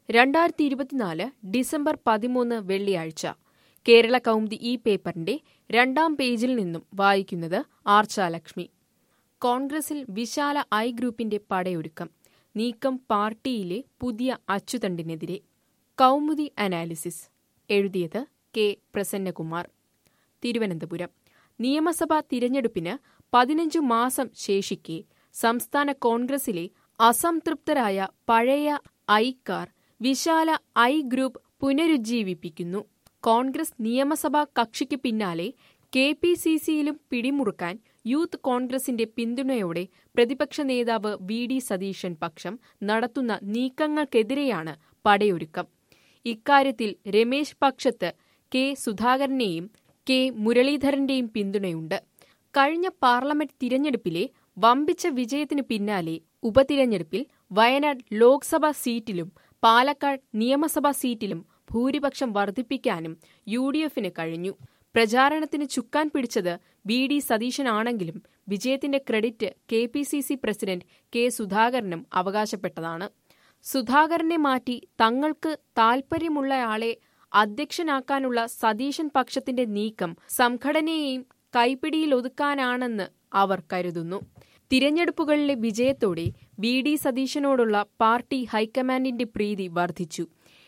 രണ്ടായിരത്തി ഇരുപത്തിനാല് ഡിസംബർ പതിമൂന്ന് വെള്ളിയാഴ്ച കേരള കൗമുദി ഈ പേപ്പറിന്റെ രണ്ടാം പേജിൽ നിന്നും വായിക്കുന്നത് ആർച്ചാലക്ഷ്മി കോൺഗ്രസിൽ വിശാല ഐ ഗ്രൂപ്പിന്റെ പടയൊരുക്കം നീക്കം പാർട്ടിയിലെ പുതിയ അച്ചുതണ്ടിനെതിരെ കൗമുദി അനാലിസിസ് എഴുതിയത് കെ പ്രസന്നകുമാർ തിരുവനന്തപുരം നിയമസഭാ തിരഞ്ഞെടുപ്പിന് പതിനഞ്ചു മാസം ശേഷിക്കെ സംസ്ഥാന കോൺഗ്രസിലെ അസംതൃപ്തരായ പഴയ ഐക്കാർ വിശാല ഐ ഗ്രൂപ്പ് പുനരുജ്ജീവിപ്പിക്കുന്നു കോൺഗ്രസ് നിയമസഭാ കക്ഷിക്ക് പിന്നാലെ കെ പി സി സിയിലും പിടിമുറുക്കാൻ യൂത്ത് കോൺഗ്രസിന്റെ പിന്തുണയോടെ പ്രതിപക്ഷ നേതാവ് വി ഡി സതീശൻ പക്ഷം നടത്തുന്ന നീക്കങ്ങൾക്കെതിരെയാണ് പടയൊരുക്കം ഇക്കാര്യത്തിൽ രമേശ് പക്ഷത്ത് കെ സുധാകരനെയും കെ മുരളീധരന്റെയും പിന്തുണയുണ്ട് കഴിഞ്ഞ പാർലമെന്റ് തിരഞ്ഞെടുപ്പിലെ വമ്പിച്ച വിജയത്തിനു പിന്നാലെ ഉപതിരഞ്ഞെടുപ്പിൽ വയനാട് ലോക്സഭാ സീറ്റിലും പാലക്കാട് നിയമസഭാ സീറ്റിലും ഭൂരിപക്ഷം വർദ്ധിപ്പിക്കാനും യു ഡി എഫിന് കഴിഞ്ഞു പ്രചാരണത്തിന് ചുക്കാൻ പിടിച്ചത് വി ഡി സതീശനാണെങ്കിലും വിജയത്തിന്റെ credit K P C C president K സുധാകരനും അവകാശപ്പെട്ടതാണ് സുധാകരനെ മാറ്റി തങ്ങൾക്ക് താൽപര്യമുള്ളയാളെ അധ്യക്ഷനാക്കാനുള്ള സതീശൻ പക്ഷത്തിന്റെ നീക്കം സംഘടനയെയും കൈപ്പിടിയിലൊതുക്കാനാണെന്ന് അവർ കരുതുന്നു തിരഞ്ഞെടുപ്പുകളിലെ വിജയത്തോടെ വി ഡി സതീശനോടുള്ള പാർട്ടി ഹൈക്കമാൻഡിന്റെ പ്രീതി വർദ്ധിച്ചു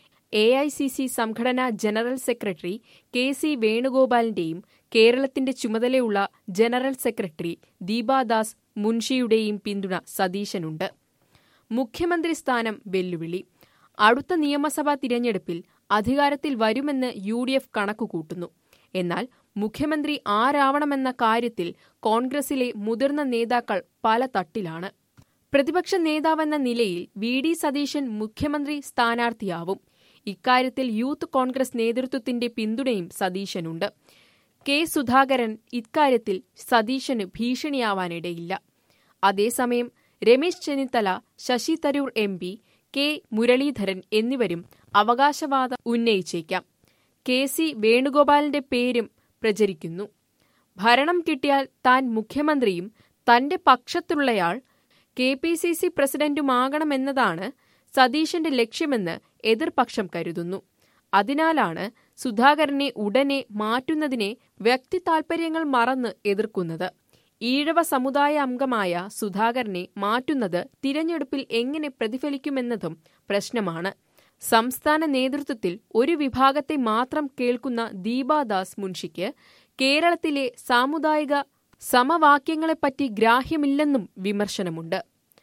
എ ഐ സി സി സംഘടനാ ജനറൽ സെക്രട്ടറി കെ സി വേണുഗോപാലിന്റെയും കേരളത്തിന്റെ ചുമതലയുള്ള ജനറൽ സെക്രട്ടറി ദീപാദാസ് മുൻഷിയുടെയും പിന്തുണ സതീശനുണ്ട് മുഖ്യമന്ത്രി സ്ഥാനം വെല്ലുവിളി അടുത്ത നിയമസഭാ തിരഞ്ഞെടുപ്പിൽ അധികാരത്തിൽ വരുമെന്ന് യു ഡി എഫ് കണക്കുകൂട്ടുന്നു എന്നാൽ മുഖ്യമന്ത്രി ആരാവണമെന്ന കാര്യത്തിൽ കോൺഗ്രസിലെ മുതിർന്ന നേതാക്കൾ പല തട്ടിലാണ് പ്രതിപക്ഷ നേതാവെന്ന നിലയിൽ വി ഡി സതീശൻ മുഖ്യമന്ത്രി സ്ഥാനാർത്ഥിയാവും ഇക്കാര്യത്തിൽ യൂത്ത് കോൺഗ്രസ് നേതൃത്വത്തിന്റെ പിന്തുണയും സതീശനുണ്ട് കെ സുധാകരൻ ഇക്കാര്യത്തിൽ സതീശന് ഭീഷണിയാവാനിടയില്ല അതേസമയം Ramesh Chennithala Shashi Tharoor M P K Muraleedharan എന്നിവരും അവകാശവാദം ഉന്നയിച്ചേക്കാം കെ സി വേണുഗോപാലിന്റെ പേരും പ്രചരിക്കുന്നു ഭരണം കിട്ടിയാൽ താൻ മുഖ്യമന്ത്രിയും തന്റെ പക്ഷത്തുള്ളയാൾ കെ പി സി സി പ്രസിഡന്റുമാകണമെന്നതാണ് സതീശന്റെ ലക്ഷ്യമെന്ന് എതിർപക്ഷം കരുതുന്നു അതിനാലാണ് സുധാകരനെ ഉടനെ മാറ്റുന്നതിനെ വ്യക്തി താൽപര്യങ്ങൾ മറന്ന് എതിർക്കുന്നത് ഈഴവ സമുദായ അംഗമായ സുധാകരനെ മാറ്റുന്നത് തിരഞ്ഞെടുപ്പിൽ എങ്ങനെ പ്രതിഫലിക്കുമെന്നതും പ്രശ്നമാണ് സംസ്ഥാന നേതൃത്വത്തിൽ ഒരു വിഭാഗത്തെ മാത്രം കേൾക്കുന്ന ദീപാദാസ് മുൻഷിക്ക് കേരളത്തിലെ സാമുദായിക സമവാക്യങ്ങളെപ്പറ്റി ഗ്രാഹ്യമില്ലെന്നും വിമർശനമുണ്ട്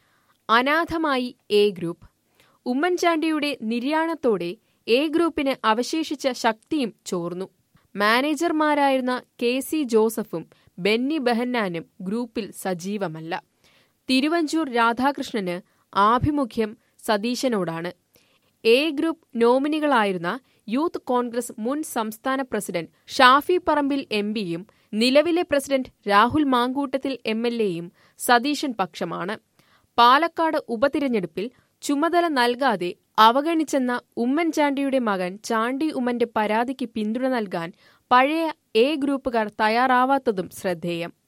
അനാഥമായി എ ഗ്രൂപ്പ് ഉമ്മൻചാണ്ടിയുടെ നിര്യാണത്തോടെ എ ഗ്രൂപ്പിന് അവശേഷിച്ച ശക്തിയും ചോർന്നു മാനേജർമാരായിരുന്ന കെ സി ജോസഫും ബെന്നി ബെഹന്നാനും ഗ്രൂപ്പിൽ സജീവമല്ല തിരുവഞ്ചൂർ രാധാകൃഷ്ണന് ആഭിമുഖ്യം സതീശനോടാണ് എ ഗ്രൂപ്പ് നോമിനികളായിരുന്ന യൂത്ത് കോൺഗ്രസ് മുൻ സംസ്ഥാന പ്രസിഡന്റ് ഷാഫി പറമ്പിൽ എം പിയും നിലവിലെ president Rahul Mamkootathil M L എയും സതീശൻ പക്ഷമാണ് പാലക്കാട് ഉപതിരഞ്ഞെടുപ്പിൽ ചുമതല നൽകാതെ അവഗണിച്ചെന്ന ഉമ്മൻചാണ്ടിയുടെ മകൻ ചാണ്ടി ഉമ്മന്റെ പരാതിക്ക് പിന്തുണ നൽകാൻ പഴയ എ ഗ്രൂപ്പുകാർ തയ്യാറാവാത്തതും ശ്രദ്ധേയം